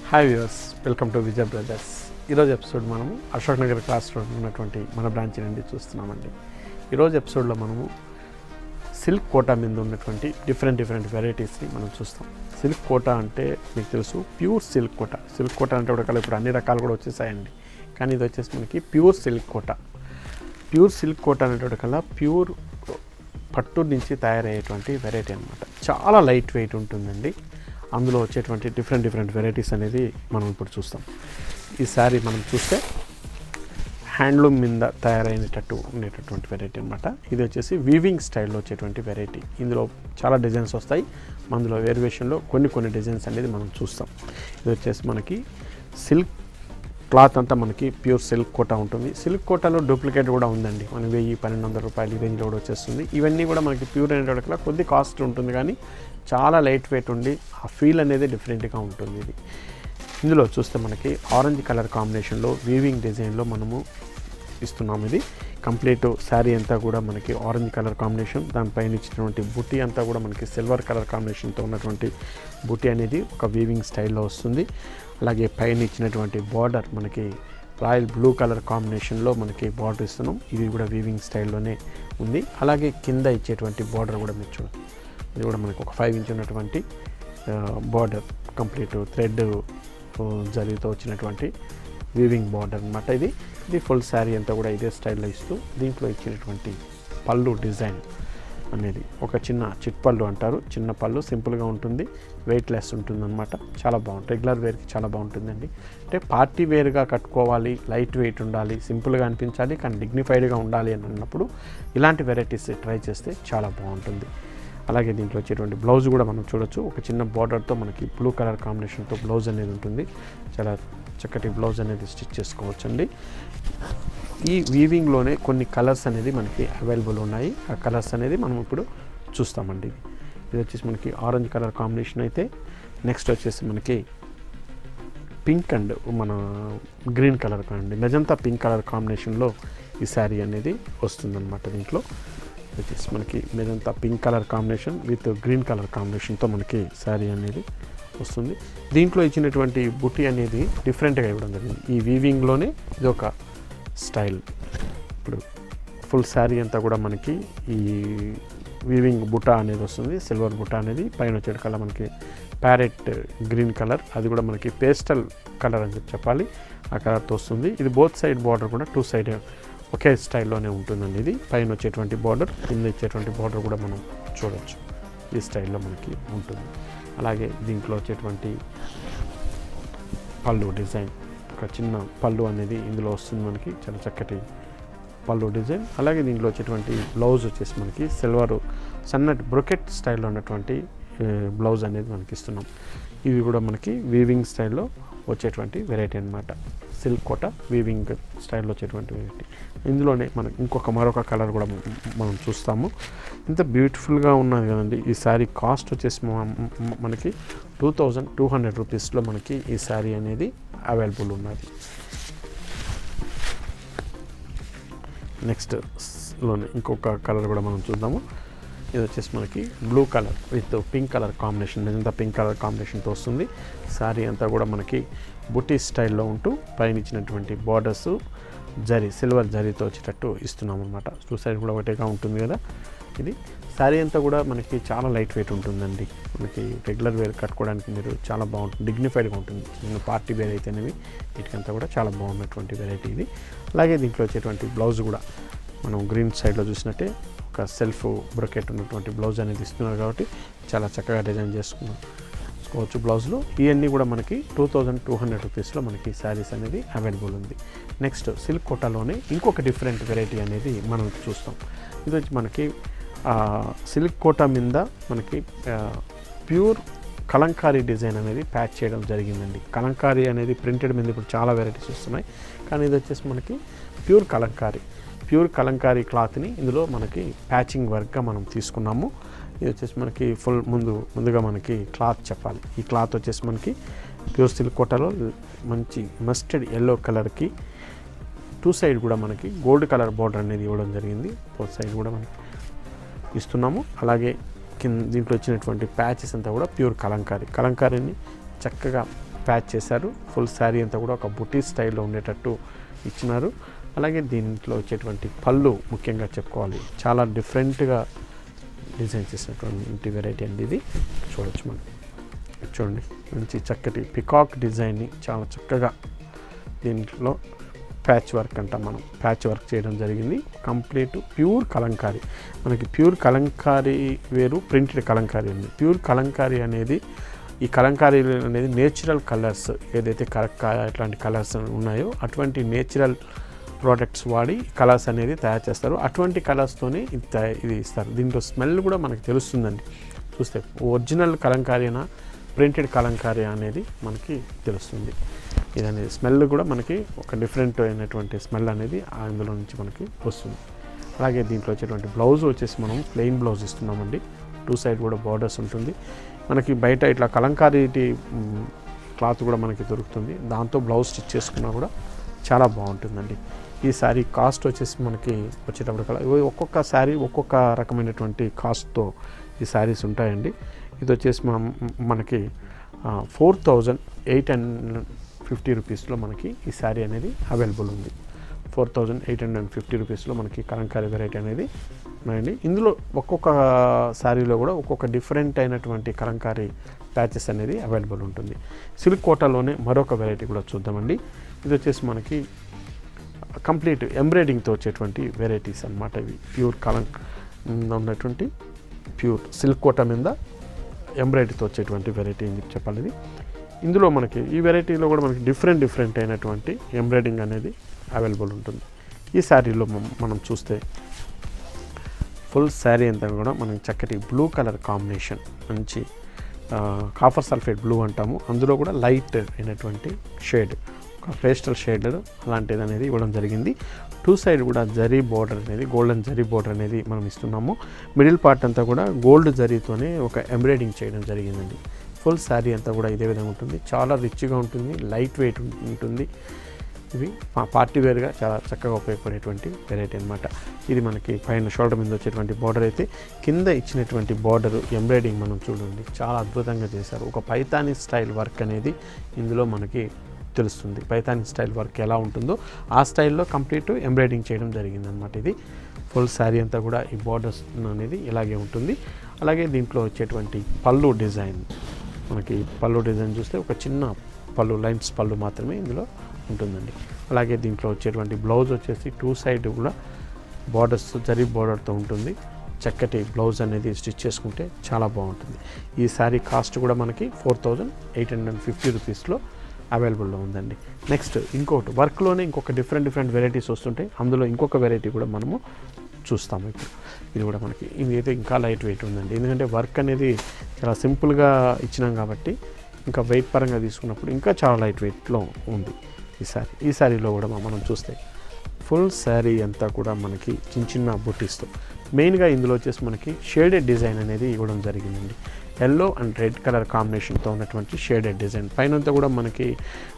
hi viewers welcome to Vijay brothers ఈరోజు episode మనము Ashok Nagar class road ఉన్నటువంటి మన బ్రాంచ్ నుండి చూస్తున్నామండి ఈరోజు ఎపిసోడ్లో మనము సిల్క్ కోటా మీద ఉన్నటువంటి డిఫరెంట్ డిఫరెంట్ వెరైటీస్ని మనం చూస్తాం సిల్క్ కోటా అంటే మీకు తెలుసు pure silk Kota silk Kota అంటే కూడా ఇప్పుడు అన్ని రకాలు కూడా వచ్చేసాయండి కానీ ఇది వచ్చేసి మనకి pure silk Kota pure silk Kota అనేటువంటి కల్లా ప్యూర్ పట్టు నుంచి తయారయ్యేటువంటి వెరైటీ అనమాట చాలా లైట్ వెయిట్ ఉంటుందండి అందులో వచ్చేటువంటి డిఫరెంట్ డిఫరెంట్ వెరైటీస్ అనేది మనం ఇప్పుడు చూస్తాం ఈ శారీ మనం చూస్తే హ్యాండ్లూమ్ మీద తయారైనటట్టు ఉండేటటువంటి వెరైటీ అనమాట ఇది వచ్చేసి వీవింగ్ స్టైల్లో వచ్చేటువంటి వెరైటీ ఇందులో చాలా డిజైన్స్ వస్తాయి అందులో వేరియేషన్లో కొన్ని కొన్ని డిజైన్స్ అనేది మనం చూస్తాం ఇది వచ్చేసి మనకి సిల్క్ క్లాత్ అంతా మనకి ప్యూర్ సిల్క్ కోటా ఉంటుంది సిల్క్ కోటాలో డూప్లికేట్ కూడా ఉందండి మన వెయ్యి పన్నెండు వందల రూపాయలు ఈ రేంజ్లో కూడా వచ్చేస్తుంది ఇవన్నీ కూడా మనకి ప్యూర్ అనేటికల్లా కొద్ది కాస్ట్ ఉంటుంది కానీ చాలా లైట్ వెయిట్ ఉండి ఆ ఫీల్ అనేది డిఫరెంట్గా ఉంటుంది ఇది ఇందులో చూస్తే మనకి ఆరెంజ్ కలర్ కాంబినేషన్లో వీవింగ్ డిజైన్లో మనము ఇస్తున్నాం ఇది కంప్లీట్ శారీ అంతా కూడా మనకి ఆరెంజ్ కలర్ కాంబినేషన్ దానిపైన ఇచ్చినటువంటి బుట్టి అంతా కూడా మనకి సిల్వర్ కలర్ కాంబినేషన్తో ఉన్నటువంటి బుట్టి అనేది ఒక వీవింగ్ స్టైల్లో వస్తుంది అలాగే పైన ఇచ్చినటువంటి బార్డర్ మనకి రాయల్ బ్లూ కలర్ కాంబినేషన్లో మనకి బార్డర్ ఇస్తున్నాం ఇది కూడా వీవింగ్ స్టైల్లోనే ఉంది అలాగే కింద ఇచ్చేటువంటి బార్డర్ కూడా మీరు చూడండి ఇది కూడా మనకు ఒక ఫైవ్ ఇంచ్ ఉన్నటువంటి బార్డర్ కంప్లీట్ థ్రెడ్ జరీతో వచ్చినటువంటి వీవింగ్ బార్డర్ అనమాట ఇది ఇది ఫుల్ శారీ అంతా కూడా ఇదే స్టైల్లో ఇస్తూ దీంట్లో ఇచ్చినటువంటి పళ్ళు డిజైన్ అనేది ఒక చిన్న చిట్ పళ్ళు అంటారు చిన్న పళ్ళు సింపుల్గా ఉంటుంది వెయిట్ లెస్ ఉంటుంది అనమాట చాలా బాగుంటుంది రెగ్యులర్ వేర్కి చాలా బాగుంటుందండి అంటే పార్టీ వేర్గా కట్టుకోవాలి లైట్ వెయిట్ ఉండాలి సింపుల్గా అనిపించాలి కానీ డిగ్నిఫైడ్గా ఉండాలి అని అన్నప్పుడు ఇలాంటి వెరైటీస్ ట్రై చేస్తే చాలా బాగుంటుంది అలాగే దీంట్లో వచ్చేటువంటి బ్లౌజ్ కూడా మనం చూడొచ్చు ఒక చిన్న బార్డర్తో మనకి బ్లూ కలర్ కాంబినేషన్తో బ్లౌజ్ అనేది ఉంటుంది చాలా చక్కటి బ్లౌజ్ అనేది స్టిచ్ చేసుకోవచ్చండి ఈ వీవింగ్లోనే కొన్ని కలర్స్ అనేది మనకి అవైలబుల్ ఉన్నాయి ఆ కలర్స్ అనేది మనం ఇప్పుడు చూస్తామండి ఇది వచ్చేసి మనకి ఆరెంజ్ కలర్ కాంబినేషన్ అయితే నెక్స్ట్ వచ్చేసి మనకి పింక్ అండ్ మన గ్రీన్ కలర్ అండి మెజంతా పింక్ కలర్ కాంబినేషన్లో ఈ శారీ అనేది వస్తుందన్నమాట దీంట్లో వచ్చేసి మనకి మీదంతా pink colour combination with green colour కాంబినేషన్తో మనకి శారీ అనేది వస్తుంది దీంట్లో ఇచ్చినటువంటి బుట్టి అనేది డిఫరెంట్గా ఇవ్వడం జరిగింది ఈ వీవింగ్లోనే ఇది ఒక స్టైల్ ఇప్పుడు ఫుల్ శారీ అంతా కూడా మనకి ఈ వీవింగ్ బుట్ట అనేది వస్తుంది సిల్వర్ బుట్ట అనేది పైన వచ్చే కలర్ మనకి ప్యారెట్ గ్రీన్ కలర్ అది కూడా మనకి పేస్టల్ కలర్ అని చెప్పి చెప్పాలి ఆ కలర్తో వస్తుంది ఇది బోత్ సైడ్ బార్డర్ కూడా టూ సైడ్ ఒకే స్టైల్లోనే ఉంటుందండి ఇది పైన వచ్చేటువంటి బార్డర్ కింద ఇచ్చేటువంటి బార్డర్ కూడా మనం చూడవచ్చు ఈ స్టైల్లో మనకి ఉంటుంది అలాగే దీంట్లో వచ్చేటువంటి పళ్ళు డిజైన్ ఒక చిన్న పళ్ళు అనేది ఇందులో వస్తుంది మనకి చాలా చక్కటి పళ్ళు డిజైన్ అలాగే దీంట్లో వచ్చేటువంటి బ్లౌజ్ వచ్చేసి మనకి సిల్వర్ సన్నటి బ్రొకెట్ స్టైల్లో ఉన్నటువంటి బ్లౌజ్ అనేది మనకి ఇస్తున్నాం ఇవి కూడా మనకి వీవింగ్ స్టైల్లో వచ్చేటువంటి వెరైటీ అనమాట సిల్క్ కోట వీవింగ్ స్టైల్లో వచ్చేటువంటి వెరైటీ ఇందులోనే మనకి ఇంకొక మరొక కలర్ కూడా మనం చూస్తాము ఇంత బ్యూటిఫుల్గా ఉన్నది కదండి ఈ శారీ కాస్ట్ వచ్చేసి మనకి టూ థౌజండ్ టూ హండ్రెడ్ రూపీస్లో మనకి ఈ శారీ అనేది అవైలబుల్ ఉన్నది నెక్స్ట్ లోనే ఇంకొక కలర్ కూడా మనం చూద్దాము ఇది వచ్చేసి మనకి blue colour with pink colour combination ఇదంతా పింక్ కలర్ కాంబినేషన్తో వస్తుంది శారీ అంతా కూడా మనకి బుటీ స్టైల్లో ఉంటూ పైన ఇచ్చినటువంటి బార్డర్స్ జరీ సిల్వర్ జరీతో వచ్చేటట్టు ఇస్తున్నాం అనమాట టూ సైడ్ కూడా ఒకటేగా ఉంటుంది కదా ఇది శారీ అంతా కూడా మనకి చాలా లైట్ వెయిట్ ఉంటుందండి మనకి రెగ్యులర్ వేర్ కట్టుకోవడానికి మీరు చాలా బాగుంటుంది డిగ్నిఫైడ్గా ఉంటుంది చిన్న పార్టీ వేర్ అయితేనేవి వీటికంతా కూడా చాలా బాగున్నటువంటి వెరైటీ ఇది అలాగే దీంట్లో వచ్చేటువంటి బ్లౌజ్ కూడా మనం గ్రీన్ సైడ్లో చూసినట్టే ఒక సెల్ఫ్ బ్రొకెట్ ఉన్నటువంటి బ్లౌజ్ అనేది ఇస్తున్నారు కాబట్టి చాలా చక్కగా డిజైన్ చేసుకున్నాం చేసుకోవచ్చు బ్లౌజ్లో ఇవన్నీ కూడా మనకి టూ థౌజండ్ టూ హండ్రెడ్ రూపీస్లో మనకి శారీస్ అనేది అవైలబుల్ ఉంది నెక్స్ట్ సిల్క్ కోటాలోనే ఇంకొక డిఫరెంట్ వెరైటీ అనేది మనం చూస్తాం ఇది వచ్చి మనకి సిల్క్ కోటా మీద మనకి ప్యూర్ కలంకారీ డిజైన్ అనేది ప్యాచ్ చేయడం జరిగిందండి కలంకారీ అనేది ప్రింటెడ్ మీద ఇప్పుడు చాలా వెరైటీస్ వస్తున్నాయి కానీ ఇది వచ్చేసి మనకి ప్యూర్ కలంకారీ ప్యూర్ కలంకారీ క్లాత్ని ఇందులో మనకి ప్యాచింగ్ వర్క్గా మనం తీసుకున్నాము ఇది వచ్చేసి మనకి ఫుల్ ముందు ముందుగా మనకి క్లాత్ చెప్పాలి ఈ క్లాత్ వచ్చేసి మనకి ప్యూర్ సిల్క్ కోటలో మంచి మస్టర్డ్ ఎల్లో కలర్కి టూ సైడ్ కూడా మనకి గోల్డ్ కలర్ బార్డర్ అనేది ఇవ్వడం జరిగింది బోత్ సైడ్ కూడా మనకి ఇస్తున్నాము అలాగే కింద దీంట్లో వచ్చినటువంటి ప్యాచెస్ అంతా కూడా ప్యూర్ కలంకారీ కలంకారీని చక్కగా ప్యాచ్ చేశారు ఫుల్ శారీ అంతా కూడా ఒక బుటీ స్టైల్లో ఉండేటట్టు ఇచ్చినారు అలాగే దీంట్లో వచ్చేటువంటి పళ్ళు ముఖ్యంగా చెప్పుకోవాలి చాలా డిఫరెంట్గా డిజైన్ చేసినటువంటి వెరైటీ అండి ఇది చూడొచ్చు మనం చూడండి మంచి చక్కటి పికాక్ డిజైన్ని చాలా చక్కగా దీంట్లో ప్యాచ్ వర్క్ అంటాం మనం ప్యాచ్ వర్క్ చేయడం జరిగింది కంప్లీట్ ప్యూర్ కలంకారీ మనకి ప్యూర్ కలంకారీ వేరు ప్రింటెడ్ కలంకారీ ఉంది ప్యూర్ కలంకారీ అనేది ఈ కలంకారీ అనేది నేచురల్ కలర్స్ ఏదైతే కరక్క ఇట్లాంటి కలర్స్ ఉన్నాయో అటువంటి నేచురల్ ప్రోడక్ట్స్ వాడి కలర్స్ అనేది తయారు చేస్తారు అటువంటి కలర్స్తోనే ఇది తయా- ఇది ఇస్తారు దీంట్లో స్మెల్ కూడా మనకు తెలుస్తుందండి చూస్తే ఒరిజినల్ కలంకారీనా ప్రింటెడ్ కలంకారీ అనేది మనకి తెలుస్తుంది ఇది అనేది స్మెల్ కూడా మనకి ఒక డిఫరెంట్ అయినటువంటి స్మెల్ అనేది అందులో నుంచి మనకి వస్తుంది అలాగే దీంట్లో వచ్చేటువంటి బ్లౌజ్ వచ్చేసి మనం ప్లెయిన్ బ్లౌజ్ ఇస్తున్నామండి టూ సైడ్ కూడా బార్డర్స్ ఉంటుంది మనకి బయట ఇట్లా కలంకారీ క్లాత్ కూడా మనకి దొరుకుతుంది దాంతో బ్లౌజ్ స్టిచ్ చేసుకున్నా కూడా చాలా బాగుంటుందండి ఈ శారీ కాస్ట్ వచ్చేసి మనకి వచ్చేటప్పటికల్లా ఇవి ఒక్కొక్క శారీ ఒక్కొక్క రకమైనటువంటి కాస్ట్తో ఈ శారీస్ ఉంటాయండి ఇది వచ్చేసి మనం మనకి four thousand eight hundred fifty రూపీస్లో మనకి ఈ శారీ అనేది అవైలబుల్ ఉంది four thousand eight hundred and fifty రూపీస్లో మనకి కలంకారీ వెరైటీ అనేది ఉన్నాయండి ఇందులో ఒక్కొక్క శారీలో కూడా ఒక్కొక్క డిఫరెంట్ అయినటువంటి కలంకారీ ప్యాచెస్ అనేది అవైలబుల్ ఉంటుంది సిల్క్ కోటాలోనే మరొక వెరైటీ కూడా చూద్దామండి ఇది వచ్చేసి మనకి కంప్లీట్ ఎంబ్రాయిడింగ్తో వచ్చేటువంటి వెరైటీస్ అన్నమాట ఇవి ప్యూర్ కలం ఉన్నటువంటి ప్యూర్ సిల్క్ కోట మీద ఎంబ్రాయిడరీతో వచ్చేటువంటి వెరైటీ అని చెప్పి చెప్పాలి ఇది ఇందులో మనకి ఈ వెరైటీలో కూడా మనకి డిఫరెంట్ డిఫరెంట్ అయినటువంటి ఎంబ్రాయిడింగ్ అనేది అవైలబుల్ ఉంటుంది ఈ శారీలో మనం- మనం చూస్తే ఫుల్ శారీ అంతా కూడా మనకి చక్కటి బ్లూ కలర్ కాంబినేషన్ మంచి ఆ, కాఫర్ సల్ఫేట్ బ్లూ అంటాము అందులో కూడా లైట్ అయినటువంటి షేడ్ ఒక పేస్టల్ షేడ్ అలాంటిది అనేది ఇవ్వడం జరిగింది టూ సైడ్ కూడా జరీ బోర్డర్ అనేది గోల్డెన్ జరీ బోర్డర్ అనేది మనం ఇస్తున్నాము మిడిల్ పార్ట్ అంతా కూడా గోల్డ్ జరీతోనే ఒక ఎంబ్రాయిడింగ్ చేయడం జరిగిందండి ఫుల్ శారీ అంతా కూడా ఇదే విధంగా ఉంటుంది చాలా రిచ్గా ఉంటుంది లైట్ వెయిట్ ఉంటుంది ఇవి మా పార్టీ వేర్గా చాలా చక్కగా ఉపయోగపడేటువంటి వెరైటీ అనమాట ఇది మనకి పైన షోల్డర్ మీద వచ్చేటువంటి బార్డర్ అయితే కింద ఇచ్చినటువంటి బార్డర్ ఎంబ్రాయిడింగ్ మనం చూడండి చాలా అద్భుతంగా చేశారు ఒక పైతాని స్టైల్ వర్క్ అనేది ఇందులో మనకి తెలుస్తుంది పైతాని స్టైల్ వర్క్ ఎలా ఉంటుందో ఆ స్టైల్లో కంప్లీట్ ఎంబ్రాయిడింగ్ చేయడం జరిగింది అనమాట ఇది ఫుల్ శారీ అంతా కూడా ఈ బార్డర్స్ అనేది ఇలాగే ఉంటుంది అలాగే దీంట్లో వచ్చేటువంటి పళ్ళు డిజైన్ మనకి పళ్ళు డిజైన్ చూస్తే ఒక చిన్న పళ్ళు లైన్స్ పళ్ళు మాత్రమే ఇందులో ఉంటుందండి అలాగే దీంట్లో వచ్చేటువంటి బ్లౌజ్ వచ్చేసి టూ సైడ్ కూడా బార్డర్స్ జరీ బార్డర్తో ఉంటుంది చక్కటి బ్లౌజ్ అనేది స్టిచ్ చేసుకుంటే చాలా బాగుంటుంది ఈ శారీ కాస్ట్ కూడా మనకి four thousand eight hundred and fifty రూపీస్లో అవైలబుల్లో ఉందండి నెక్స్ట్ ఇంకోటి వర్క్లోనే ఇంకొక డిఫరెంట్ డిఫరెంట్ వెరైటీస్ వస్తుంటాయి అందులో ఇంకొక వెరైటీ కూడా మనము చూస్తాము ఇప్పుడు ఇది కూడా మనకి ఇది అయితే ఇంకా లైట్ వెయిట్ ఉందండి ఎందుకంటే వర్క్ అనేది చాలా సింపుల్గా ఇచ్చినాం కాబట్టి ఇంకా వెయిట్ పరంగా తీసుకున్నప్పుడు ఇంకా చాలా లైట్ వెయిట్లో ఉంది ఈ శారీ ఈ శారీలో కూడా మనం చూస్తే ఫుల్ శారీ అంతా కూడా మనకి చిన్న చిన్న బుట్టీస్తో మెయిన్గా ఇందులో వచ్చేసి మనకి షేడెడ్ డిజైన్ అనేది ఇవ్వడం జరిగిందండి ఎల్లో అండ్ రెడ్ కలర్ కాంబినేషన్తో ఉన్నటువంటి షేడెడ్ డిజైన్ పైనంతా కూడా మనకి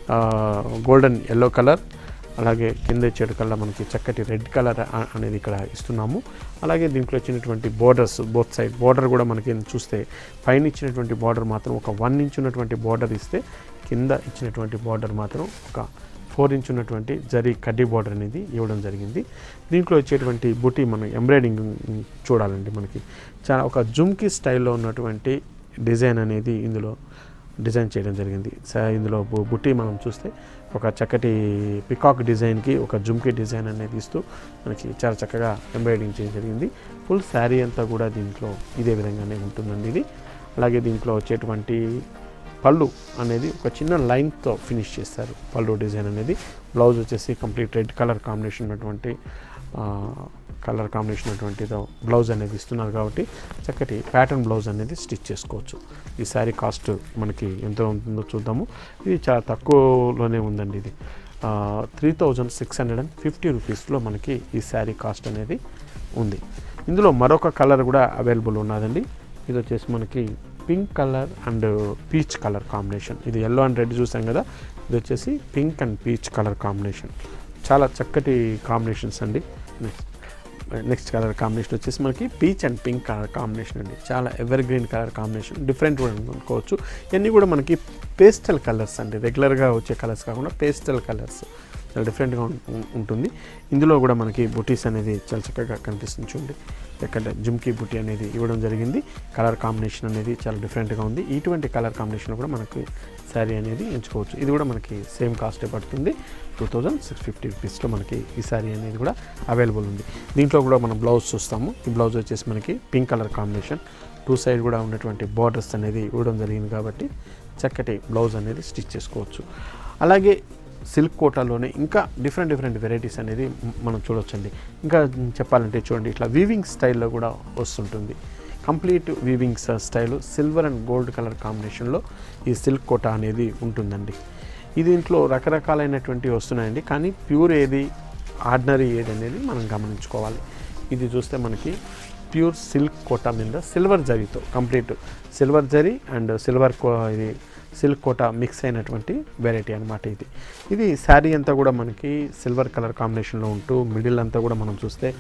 గోల్డెన్ ఎల్లో కలర్ అలాగే కింద ఇచ్చేటి కల్లా మనకి చక్కటి రెడ్ కలర్ అ- అనేది ఇక్కడ ఇస్తున్నాము అలాగే దీంట్లో వచ్చినటువంటి బోర్డర్స్ బోత్ సైడ్ బోర్డర్ కూడా మనకి చూస్తే పైన ఇచ్చినటువంటి బార్డర్ మాత్రం ఒక వన్ ఇంచ్ ఉన్నటువంటి బార్డర్ ఇస్తే కింద ఇచ్చినటువంటి బార్డర్ మాత్రం ఒక ఫోర్ ఇంచ్ ఉన్నటువంటి జరీ కడ్డీ బార్డర్ అనేది ఇవ్వడం జరిగింది దీంట్లో వచ్చేటువంటి బుటీ మనం ఎంబ్రాయిడింగ్ చూడాలండి మనకి చాలా ఒక జుమ్కి స్టైల్లో ఉన్నటువంటి డిజైన్ అనేది ఇందులో డిజైన్ చేయడం జరిగింది స- ఇందులో బు- బుట్టి మనం చూస్తే ఒక చక్కటి పికాక్ డిజైన్కి ఒక జుమ్కి డిజైన్ అనేది ఇస్తూ మనకి చాలా చక్కగా ఎంబ్రాయిడింగ్ చేయడం జరిగింది ఫుల్ శారీ అంతా కూడా దీంట్లో ఇదే విధంగానే ఉంటుందండి ఇది అలాగే దీంట్లో వచ్చేటువంటి పళ్ళు అనేది ఒక చిన్న లైన్తో ఫినిష్ చేస్తారు పళ్ళు డిజైన్ అనేది బ్లౌజ్ వచ్చేసి కంప్లీట్ రెడ్ కలర్ కాంబినేషన్ ఉన్నటువంటి కలర్ కాంబినేషన్ ఉన్నటువంటిదో బ్లౌజ్ అనేది ఇస్తున్నారు కాబట్టి చక్కటి ప్యాటర్న్ బ్లౌజ్ అనేది స్టిచ్ చేసుకోవచ్చు ఈ శారీ కాస్ట్ మనకి ఎంత ఉంటుందో చూద్దాము ఇది చాలా తక్కువలోనే ఉందండి ఇది three thousand six hundred and fifty రూపీస్లో మనకి ఈ శారీ కాస్ట్ అనేది ఉంది ఇందులో మరొక కలర్ కూడా అవైలబుల్ ఉన్నదండి ఇది వచ్చేసి మనకి pink colour and peach colour combination ఇది ఎల్లో అండ్ రెడ్ చూసాం కదా ఇది వచ్చేసి pink and peach colour combination చాలా చక్కటి కాంబినేషన్స్ అండి నెక్స్ట్ కలర్ కాంబినేషన్ వచ్చేసి మనకి peach and pink colour combination అండి చాలా evergreen colour combination different కూడా అనుకోవచ్చు ఇవన్నీ కూడా మనకి పేస్టల్ కలర్స్ అండి రెగ్యులర్గా వచ్చే కలర్స్ కాకుండా పేస్టల్ కలర్స్ చాలా డిఫరెంట్గా ఉం- ఉంటుంది ఇందులో కూడా మనకి బుటీస్ అనేది చాలా చక్కగా కనిపిస్తుంది చూడండి ఎక్కడ జుమ్కీ బుటీ అనేది ఇవ్వడం జరిగింది కలర్ కాంబినేషన్ అనేది చాలా డిఫరెంట్గా ఉంది ఇటువంటి కలర్ కాంబినేషన్ కూడా మనకి శారీ అనేది ఎంచుకోవచ్చు ఇది కూడా మనకి సేమ్ కాస్టే పడుతుంది టూ థౌజండ్ సిక్స్ ఫిఫ్టీ రూపీస్లో మనకి ఈ శారీ అనేది కూడా అవైలబుల్ ఉంది దీంట్లో కూడా మనం బ్లౌజ్ చూస్తాము ఈ బ్లౌజ్ వచ్చేసి మనకి pink colour combination two side కూడా ఉన్నటువంటి బార్డర్స్ అనేది ఇవ్వడం జరిగింది కాబట్టి చక్కటి బ్లౌజ్ అనేది స్టిచ్ చేసుకోవచ్చు అలాగే సిల్క్ కోటాలోనే ఇంకా డిఫరెంట్ డిఫరెంట్ వెరైటీస్ అనేది మ్- మనం చూడొచ్చండి ఇంకా చెప్పాలంటే చూడండి ఇట్లా వీవింగ్ స్టైల్లో కూడా వస్తుంటుంది complete weaving style silver and gold colour కాంబినేషన్లో ఈ సిల్క్ కోటా అనేది ఉంటుందండి ఇది దీంట్లో రకరకాలైనటువంటివి వస్తున్నాయండి కానీ ప్యూర్ ఏది ఆర్డినరీ ఏది అనేది మనం గమనించుకోవాలి ఇది చూస్తే మనకి ప్యూర్ సిల్క్ కోటా మీద సిల్వర్ జరీతో complete silver zari and silver కో ఇది సిల్క్ కోటా మిక్స్ అయినటువంటి వెరైటీ అనమాట ఇది ఇది శారీ అంతా కూడా మనకి సిల్వర్ కలర్ కాంబినేషన్లో ఉంటూ మిడిల్ అంతా కూడా మనం చూస్తే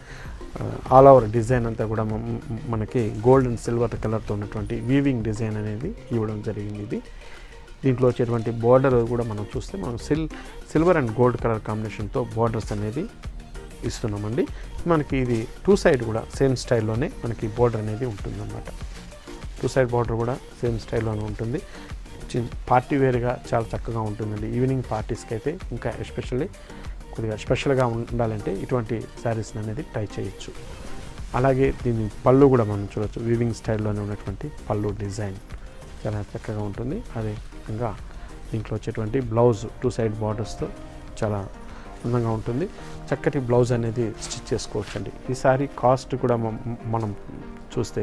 ఆల్ ఓవర్ డిజైన్ అంతా కూడా మ- మ- మనకి గోల్డ్ అండ్ సిల్వర్ కలర్తో ఉన్నటువంటి వీవింగ్ డిజైన్ అనేది ఇవ్వడం జరిగింది ఇది దీంట్లో వచ్చేటువంటి బార్డర్ కూడా మనం చూస్తే మనం సిల్ సిల్వర్ అండ్ గోల్డ్ కలర్ కాంబినేషన్తో బార్డర్స్ అనేది ఇస్తున్నామండి మనకి ఇది టూ సైడ్ కూడా సేమ్ స్టైల్లోనే మనకి బార్డర్ అనేది ఉంటుందన్నమాట టూ సైడ్ బార్డర్ కూడా సేమ్ స్టైల్లోనే ఉంటుంది చిన్ పార్టీ వేర్గా చాలా చక్కగా ఉంటుందండి ఈవినింగ్ పార్టీస్కి అయితే ఇంకా ఎస్పెషల్లీ కొద్దిగా స్పెషల్గా ఉండాలంటే ఇటువంటి శారీస్ అనేది ట్రై చేయొచ్చు అలాగే దీని పళ్ళు కూడా మనం చూడొచ్చు వీవింగ్ స్టైల్లోనే ఉన్నటువంటి పళ్ళు డిజైన్ చాలా చక్కగా ఉంటుంది అదే విధంగా దీంట్లో వచ్చేటువంటి బ్లౌజ్ టూ సైడ్ బార్డర్స్తో చాలా అందంగా ఉంటుంది చక్కటి బ్లౌజ్ అనేది స్టిచ్ చేసుకోవచ్చు అండి ఈ సారీ కాస్ట్ కూడా మ- మనం చూస్తే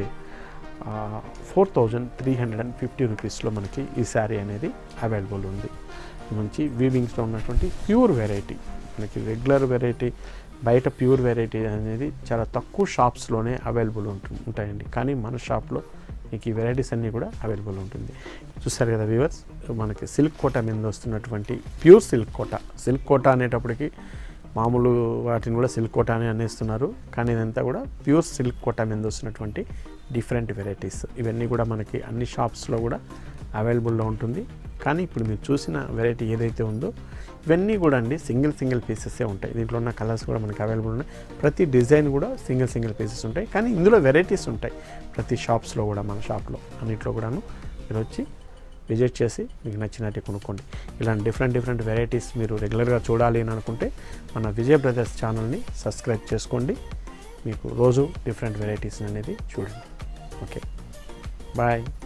four thousand three hundred and fifty రూపీస్లో మనకి ఈ శారీ అనేది అవైలబుల్ ఉంది మంచి వీవింగ్స్లో ఉన్నటువంటి ప్యూర్ వెరైటీ మనకి రెగ్యులర్ వెరైటీ బయట ప్యూర్ వెరైటీ అనేది చాలా తక్కువ షాప్స్లోనే అవైలబుల్ ఉంటుంది ఉంటాయండి కానీ మన షాప్లో మీకు ఈ వెరైటీస్ అన్నీ కూడా అవైలబుల్ ఉంటుంది చూస్తారు కదా వ్యూవర్స్ మనకి సిల్క్ కోట మీద వస్తున్నటువంటి pure silk kota silk kota అనేటప్పటికి మామూలు వాటిని కూడా సిల్క్ కోట అని అనేస్తున్నారు కానీ ఇదంతా కూడా ప్యూర్ సిల్క్ కోట మీద వస్తున్నటువంటి డిఫరెంట్ వెరైటీస్ ఇవన్నీ కూడా మనకి అన్ని షాప్స్లో కూడా అవైలబుల్లో ఉంటుంది కానీ ఇప్పుడు మీరు చూసిన వెరైటీ ఏదైతే ఉందో ఇవన్నీ కూడా అండి సింగిల్ సింగిల్ పీసెసే ఉంటాయి దీంట్లో ఉన్న కలర్స్ కూడా మనకి అవైలబుల్ ఉన్నాయి ప్రతి డిజైన్ కూడా సింగిల్ సింగిల్ పీసెస్ ఉంటాయి కానీ ఇందులో వెరైటీస్ ఉంటాయి ప్రతి షాప్స్లో కూడా మన షాప్లో అన్నింటిలో కూడాను మీరు వచ్చి విజిట్ చేసి మీకు నచ్చినట్టు కొనుక్కోండి ఇలాంటి డిఫరెంట్ డిఫరెంట్ వెరైటీస్ మీరు రెగ్యులర్గా చూడాలి అని అనుకుంటే మన విజయ్ బ్రదర్స్ ఛానల్ని సబ్స్క్రైబ్ చేసుకోండి మీకు రోజు డిఫరెంట్ వెరైటీస్ అనేది చూడండి ఓకే బాయ్